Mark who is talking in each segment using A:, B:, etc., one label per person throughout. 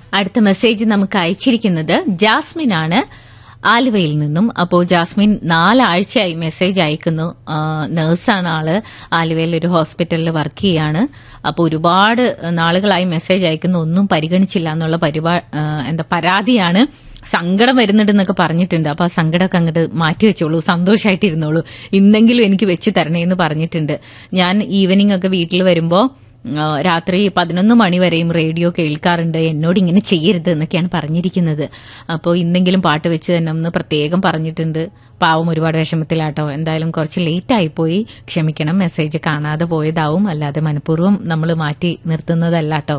A: അടുത്ത മെസ്സേജ് നമുക്ക് അയച്ചിരിക്കുന്നത് ജാസ്മിൻ ആണ് ആലുവയിൽ നിന്നും അപ്പോൾ ജാസ്മിൻ നാലാഴ്ചയായി മെസ്സേജ് അയക്കുന്നു ആ, നഴ്സാണ് ആള് ആലുവയിൽ ഒരു ഹോസ്പിറ്റലിൽ വർക്ക് ചെയ്യാണ് അപ്പോൾ ഒരുപാട് നാളുകളായി മെസ്സേജ് അയക്കുന്നു ഒന്നും പരിഗണിച്ചില്ല എന്നുള്ള പരിപാ ആ, എന്താ പരാതിയാണ് സങ്കടം വരുന്നുണ്ടെന്നൊക്കെ പറഞ്ഞിട്ടുണ്ട് അപ്പൊ ആ സങ്കടമൊക്കെ അങ്ങോട്ട് മാറ്റി വെച്ചോളൂ സന്തോഷമായിട്ടിരുന്നോളൂ ഇന്നെങ്കിലും എനിക്ക് വെച്ച് തരണേ എന്ന് പറഞ്ഞിട്ടുണ്ട് ഞാൻ ഈവനിങ് ഒക്കെ വീട്ടിൽ വരുമ്പോ ആ, രാത്രി പതിനൊന്ന് മണി വരെയും റേഡിയോ കേൾക്കാറുണ്ട് എന്നോട് ഇങ്ങനെ ചെയ്യരുത് എന്നൊക്കെയാണ് പറഞ്ഞിരിക്കുന്നത് അപ്പോൾ ഇന്നെങ്കിലും പാട്ട് വെച്ച് തന്നെ ഒന്ന് പ്രത്യേകം പറഞ്ഞിട്ടുണ്ട് പാവം ഒരുപാട് വിഷമത്തിലാട്ടോ എന്തായാലും കുറച്ച് ലേറ്റ് ആയിപ്പോയി ക്ഷമിക്കണം മെസ്സേജ് കാണാതെ പോയതാവും അല്ലാതെ മനഃപൂർവ്വം നമ്മൾ മാറ്റി നിർത്തുന്നതല്ല കേട്ടോ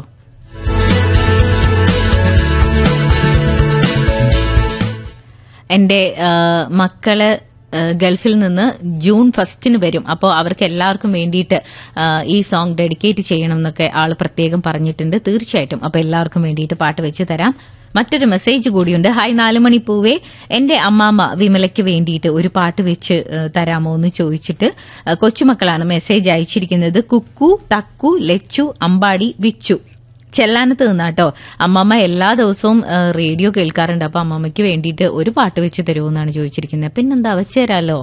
A: എന്റെ ആ, മക്കള് ആ, ഗൾഫിൽ നിന്ന് ജൂൺ ഫസ്റ്റിന് വരും അപ്പോൾ അവർക്ക് എല്ലാവർക്കും വേണ്ടിയിട്ട് ആ, ഈ സോങ് ഡെഡിക്കേറ്റ് ചെയ്യണം എന്നൊക്കെ ആൾ പ്രത്യേകം പറഞ്ഞിട്ടുണ്ട് തീർച്ചയായിട്ടും അപ്പോൾ എല്ലാവർക്കും വേണ്ടിയിട്ട് പാട്ട് വെച്ച് തരാം മറ്റൊരു മെസ്സേജ് കൂടിയുണ്ട് ഹായ് നാലുമണി പൂവേ എന്റെ അമ്മാമ്മ വിമലയ്ക്ക് വേണ്ടിയിട്ട് ഒരു പാട്ട് വെച്ച് ആ, തരാമോ എന്ന് ചോദിച്ചിട്ട് ആ, കൊച്ചുമക്കളാണ് മെസ്സേജ് അയച്ചിരിക്കുന്നത് കുക്കു തക്കു ലച്ചു അമ്പാടി വിച്ചു ചെല്ലാനത്ത് നിന്നാട്ടോ അമ്മമ്മ എല്ലാ ദിവസവും ആ, റേഡിയോ കേൾക്കാറുണ്ട് അപ്പൊ അമ്മമ്മയ്ക്ക് വേണ്ടിയിട്ട് ഒരു പാട്ട് വെച്ച് തരുമെന്നാണ് ചോദിച്ചിരിക്കുന്നത് പിന്നെന്താ വെച്ച് തരാലോ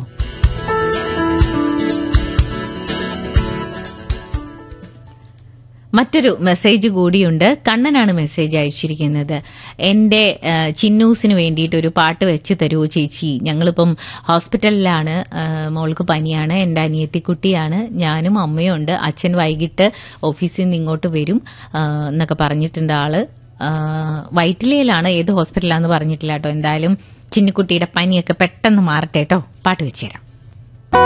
A: മറ്റൊരു മെസ്സേജ് കൂടിയുണ്ട് കണ്ണനാണ് മെസ്സേജ് അയച്ചിരിക്കുന്നത് എന്റെ ആ, ചിന്നൂസിന് വേണ്ടിയിട്ട് ഒരു പാട്ട് വെച്ച് തരുമോ ചേച്ചി ഞങ്ങളിപ്പം ഹോസ്പിറ്റലിലാണ് ആ, മോൾക്ക് പനിയാണ് എന്റെ അനിയത്തിക്കുട്ടിയാണ് ഞാനും അമ്മയും ഉണ്ട് അച്ഛൻ വൈകിട്ട് ഓഫീസിൽ നിന്ന് ഇങ്ങോട്ട് വരും ആ, എന്നൊക്കെ പറഞ്ഞിട്ടുണ്ട് ആള് ആ, വൈറ്റിലയിലാണ് ഏത് ഹോസ്പിറ്റലാന്ന് പറഞ്ഞിട്ടില്ല കേട്ടോ എന്തായാലും ചിന്നുകുട്ടിയുടെ പനിയൊക്കെ പെട്ടെന്ന് മാറട്ടെ കേട്ടോ പാട്ട് വെച്ചുതരാം